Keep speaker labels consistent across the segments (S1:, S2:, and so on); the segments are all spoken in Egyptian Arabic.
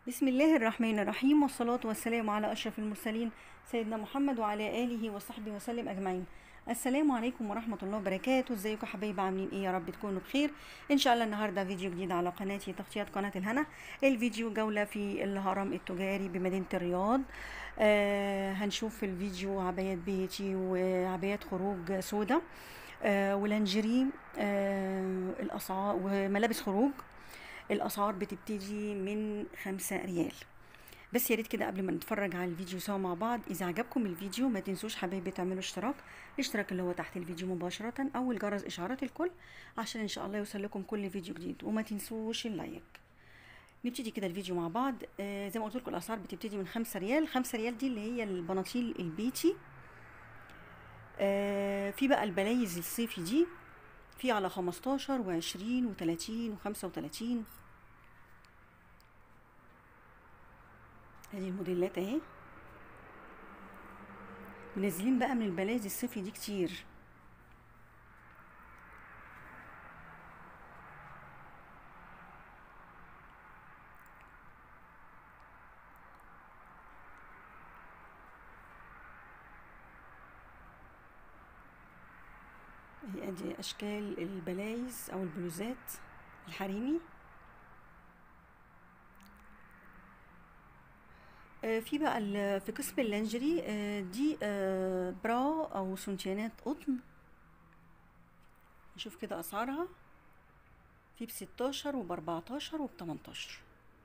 S1: بسم الله الرحمن الرحيم والصلاة والسلام على أشرف المرسلين سيدنا محمد وعلى آله وصحبه وسلم أجمعين السلام عليكم ورحمة الله وبركاته ازيكم يا حبايبي عاملين ايه يا رب تكونوا بخير ان شاء الله النهاردة فيديو جديد على قناتي تغطية قناة الهنا الفيديو جولة في الهرم التجاري بمدينة الرياض آه هنشوف في الفيديو عبايات بيتي وعبايات خروج سودا آه ولانجري آه الأسعار وملابس خروج الاسعار بتبتدي من خمسة ريال بس يا ريت كده قبل ما نتفرج على الفيديو سوا مع بعض اذا عجبكم الفيديو ما تنسوش حبايبي تعملوا اشتراك الاشتراك اللي هو تحت الفيديو مباشرة او الجرس اشعارات الكل عشان ان شاء الله يوصل لكم كل فيديو جديد وما تنسوش اللايك نبتدي كده الفيديو مع بعض آه زي ما قلت لكم الاسعار بتبتدي من خمسة ريال خمسة ريال دي اللي هي البناطيل البيتي آه في بقى البلايز الصيفي دي في على خمستاشر وعشرين وتلاتين وخمسة وتلاتين ادي الموديلات اهي منزلين بقى من البلايز الصيفي دي كتير هي ادي اشكال البلايز او البلوزات الحريمي آه في بقى في قسم اللانجري آه دي آه برا او سونتيانات قطن نشوف كده اسعارها في بستاشر وباربعتاشر وبتمنتاشر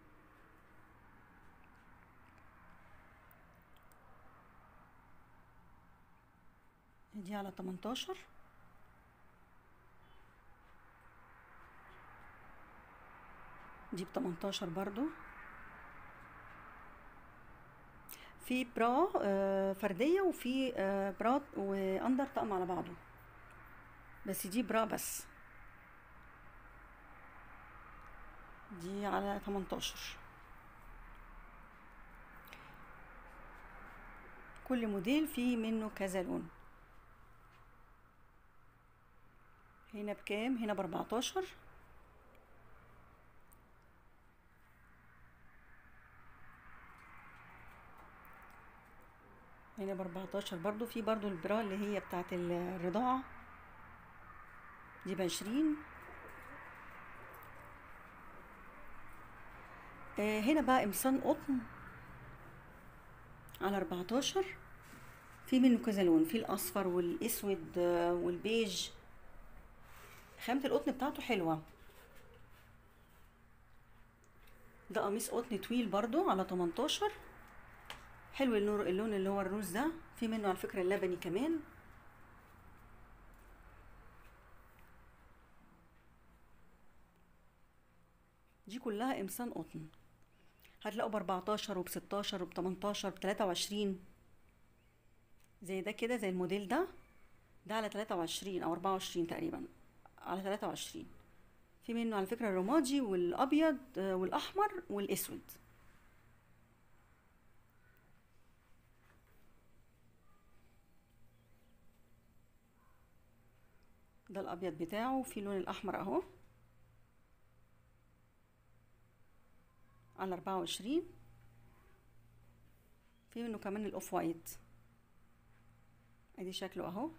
S1: دي على تمنتاشر دي ب 18 برضو في برا آه فردية وفي آه برا واندر طقم على بعضه بس دي برا بس دي على 18 كل موديل فيه منه كذا لون هنا بكام هنا باربعتاشر هنا باربعتاشر برضو في برضو البرا اللي هي بتاعت الرضاعة دي بعشرين آه هنا بقى قمصان قطن على اربعتاشر في منه كذا لون في الاصفر والاسود آه والبيج خامة القطن بتاعته حلوة ده قميص قطن طويل برضو على تمنتاشر حلو النور اللون اللي هو الروز ده في منه على فكره اللبني كمان دي كلها قمصان قطن هتلاقوا باربعتاشر وبستاشر وبتمنتاشر بتلاتة وعشرين زي ده كده زي الموديل ده ده على تلاتة وعشرين او اربعة وعشرين تقريبا على تلاتة وعشرين في منه على فكرة الرمادي والابيض والاحمر والاسود ده الابيض بتاعه في اللون الاحمر اهو على اربعة وعشرين في منه كمان الاوف وايت ادي شكله اهو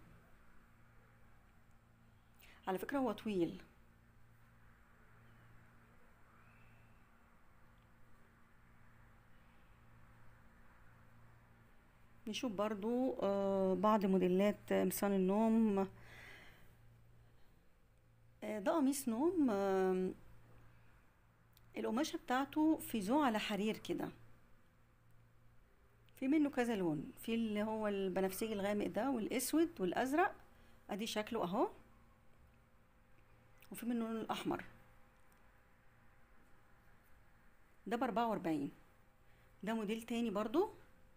S1: على فكرة هو طويل نشوف برضو آه بعض موديلات قمصان النوم ده قميص نوم القماشة بتاعته في ذوق على حرير كده في منه كذا لون في اللي هو البنفسجي الغامق ده والاسود والازرق ادي شكله اهو وفي منه اللون الاحمر ده باربعة واربعين ده موديل تاني برضو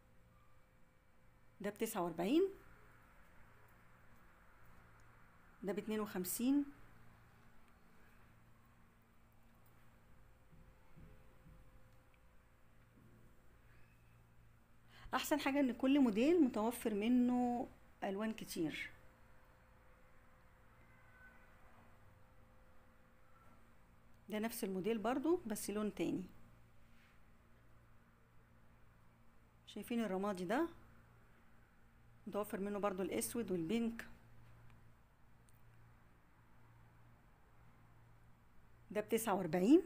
S1: ده بتسعة واربعين ده باتنين وخمسين احسن حاجة ان كل موديل متوفر منه الوان كتير ده نفس الموديل برضو بس لون تاني شايفين الرمادي ده متوفر منه برضو الاسود والبينك ده بتسعة واربعين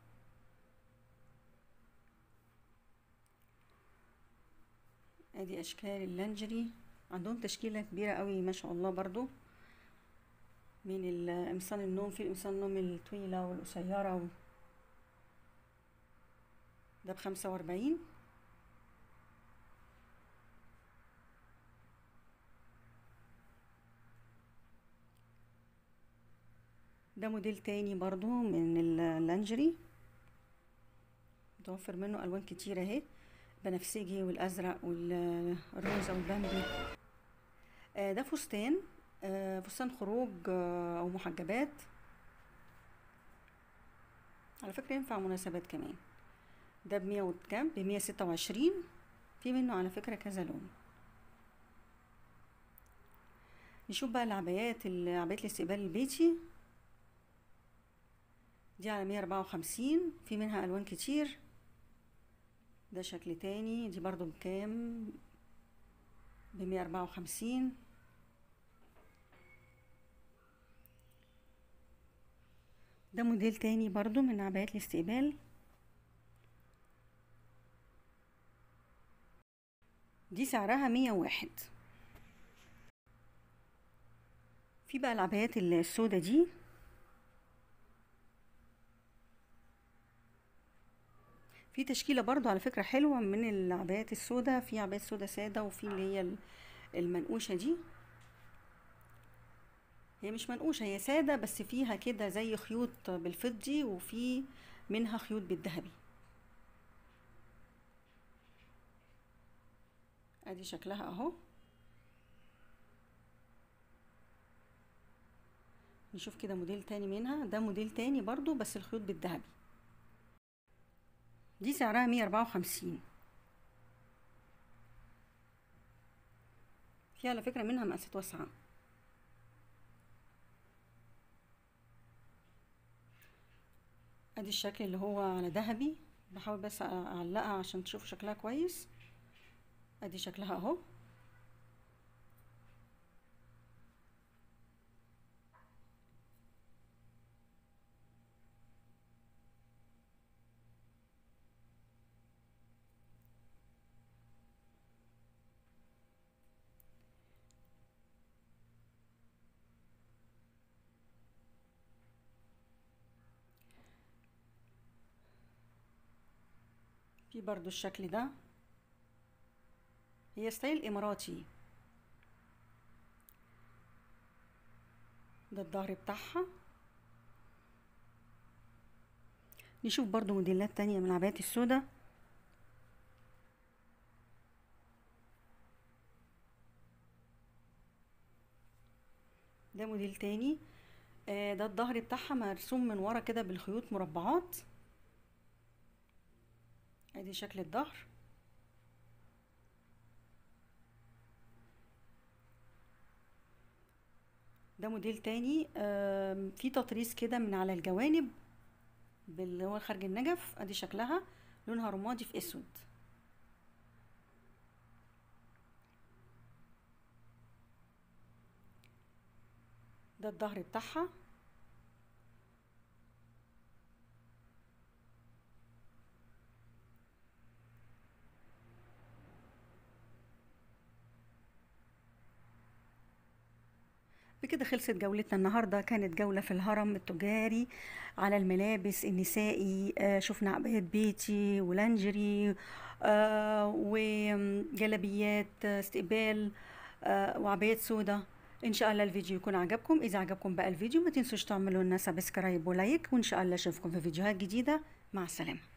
S1: ادي اشكال اللانجري عندهم تشكيلة كبيرة قوي ما شاء الله برضو من القمصان النوم في قمصان النوم الطويلة والقصيرة و... ده بخمسة واربعين ده موديل تاني برضو من اللانجري متوفر منه الوان كتير اهي بنفسجي والازرق والروزة والبامبي آه ده فستان آه فستان خروج آه او محجبات على فكرة ينفع مناسبات كمان ده بمية وكام بمية ستة وعشرين في منه على فكرة كذا لون نشوف بقى العبايات عبايات الاستقبال البيتي دي على مية أربعة وخمسين في منها ألوان كتير ده شكل تاني دي برضو بكام بمية أربعة وخمسين ده موديل تاني برضو من عبايات الاستقبال دي سعرها مية واحد في بقى العبايات السودة دي في تشكيلة برضو على فكرة حلوة من العبايات السوداء في عبايات سوداء سادة وفي اللي هي المنقوشة دي هي مش منقوشة هي سادة بس فيها كده زي خيوط بالفضي وفي منها خيوط بالذهبي ادي شكلها اهو نشوف كده موديل تاني منها ده موديل تاني برضو بس الخيوط بالذهبي دي سعرها مية أربعة وخمسين في على فكرة منها مقاسات واسعة ادي الشكل اللي هو على ذهبي بحاول بس اعلقها عشان تشوفوا شكلها كويس ادي شكلها اهو في برضو الشكل ده هي ستايل اماراتي ده الظهر بتاعها نشوف برضو موديلات تانية من العبايات السوداء ده موديل تاني آه ده الظهر بتاعها مرسوم من ورا كده بالخيوط مربعات ادي شكل الظهر ده موديل تاني في تطريز كده من على الجوانب اللي هو خارج النجف ادي شكلها لونها رمادي في اسود ده الظهر بتاعها بكده خلصت جولتنا النهارده كانت جولة في الهرم التجاري على الملابس النسائي آه شفنا عبايات بيتي ولانجري آه وجلبيات آه استقبال آه وعبايات سودا ان شاء الله الفيديو يكون عجبكم اذا عجبكم بقى الفيديو ما تنسوش تعملوا لنا سبسكرايب ولايك وان شاء الله اشوفكم في فيديوهات جديدة مع السلامة